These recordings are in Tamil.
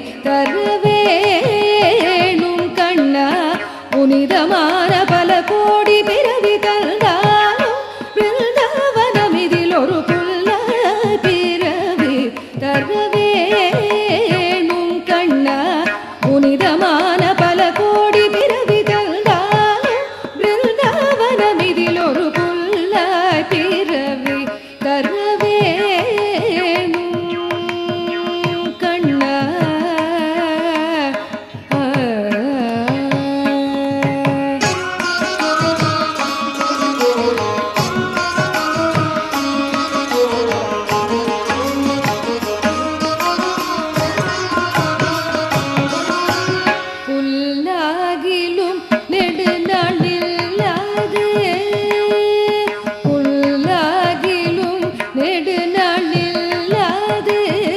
தருவேணும் கண்ணா புனிதமான பல கோடி பிறவி தந்தாலும் பிருந்தாவனம் இதில் ஒரு புல்ல பிறவி தருவேணும் கண்ணா புனிதமான பல கோடி பிறவி தந்தாலும் பிருந்தாவனம் இதில் ஒரு புல்ல பிறவி தருவேணும் கண்ணா புல்லாகிலும் நெடுநாள் நில்லாது புல்லாகிலும் நெடுநாள் நில்லாது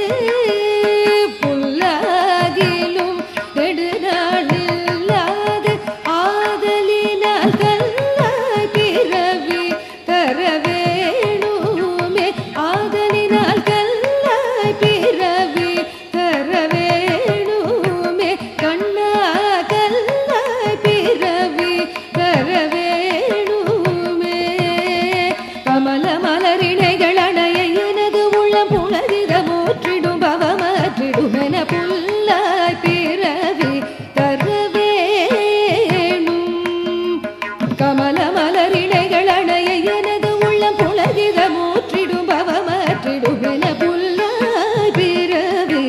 புல்லாகிலும் நெடுநாள் நில்லாது ஆதலினால் கல்லாய் பிறவி தர வேணுமே ஆதலினால் கல்லாய் பிறவி தர வேணுமே கண்ணா கல்லாய் பிறவி தர வேணுமே கமல மலரிணைகள் அணைய எனது உள்ளம் புலரித மூற்றிடும் பவமாற்றிடும் என புல்லாய் பிறவி தர வேணும் கமல மலரிணைகள் அணைய எனது உள்ளம் புலகித மூற்றிடும் பவமாற்றிடும் என புல்லாய் பிறவி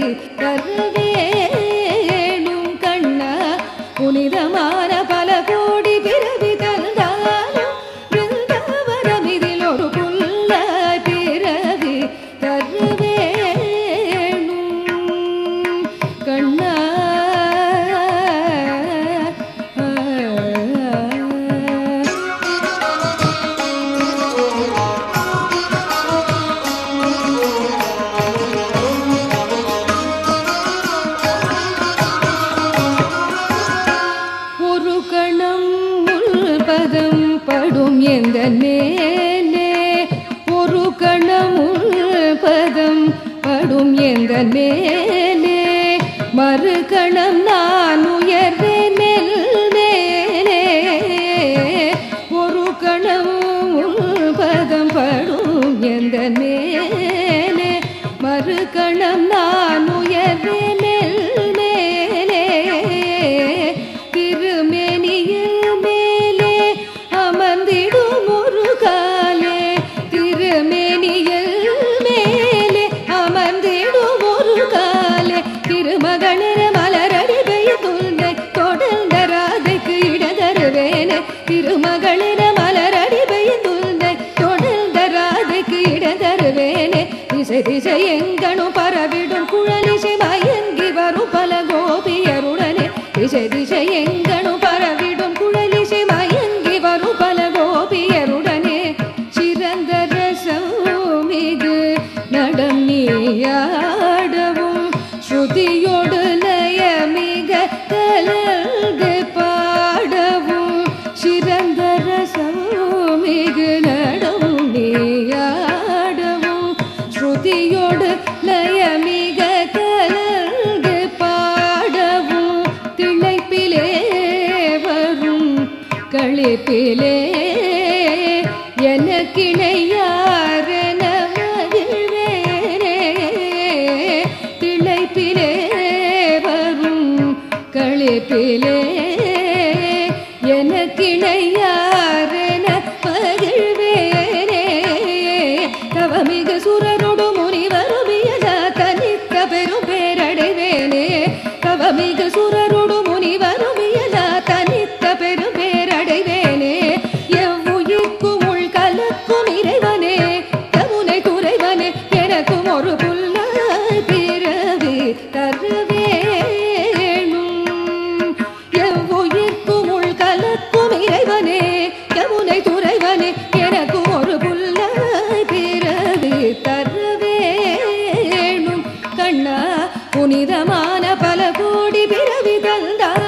தருவேணும் கண்ணா புனிதமான பல கோடி பிறவி தந்தாலும் பிருந்தாவனம் இதில் ஒரு புல்லாய் பிறவி தருவேணும் கண்ணா ஒரு கணம் உள்பதம் படும் எந்த நேனே ஒரு கணம் உள்பதம் படும் எந்த நேனே மறு கணம் நான் உயர்வேன் மேலே ஒரு கணம் உள்பதம் படும் எந்த மேலே மறு கணம் நான் உயர்வேன் மேலே திருமேனியில் மேலே அமர்ந்திடும் ஒரு காலே திருமேனியில் மேலே அமர்ந்திடும் ஒரு காலே திருமகளிர மலரடி பெய்துள்ளை தொடர்ந்த ராதைக்கு இடதருவேனே திருமகளிர மலரடி பெய்துள்ளை தொடர்ந்த ராதைக்கு இடதருவேனே திசை திசை எங்கனும் பரவிடும் குழலிசை மயங்கி வரும் பல கோபியருடனே திசை திசை எங்கனும் பரவிடும் குழலிசை மயங்கி வரும் பல கோபியருடனே சிறந்த ரசம் மிகு நடம் நீயாடவும் ஸ்ருதியோடு லய மிக கலந்து பாடவும் சிறந்த ரசம் மிகு நடம் நீயாடவும் ஸ்ருதியோடு லய மிக கலந்து பாடவும் திளைப்பிலே வரும் களிப்பிலே எனக்கிணையாரென மகிழ்வேனே திளைப்பிலே வரும் களிப்பிலே எனக்கிணையாரென மகிழ்வேனே தவமிகு சுரனொடு முனிவருவியல தனித்த பெரும் பேரடைவேனே தவமிகு சுரனொடு முனிவருவியல தனித்த பெரும் பேரடைவேனே எவ்வுயிர்க்கும் உள் கலக்கும் இறைவனே யமுனை துறைவனே எனக்கும் ஒரு புல்லாய் பிறவி தருவேணும் எவ்வுயிர்க்கும் உள் கலக்கும் இறைவனே யமுனை துறைவனே எனக்கும் ஒரு புல்லாய் பிறவி தருவேணும் கண்ணா புனிதமான பல கோடி பிறவி தந்தாலும்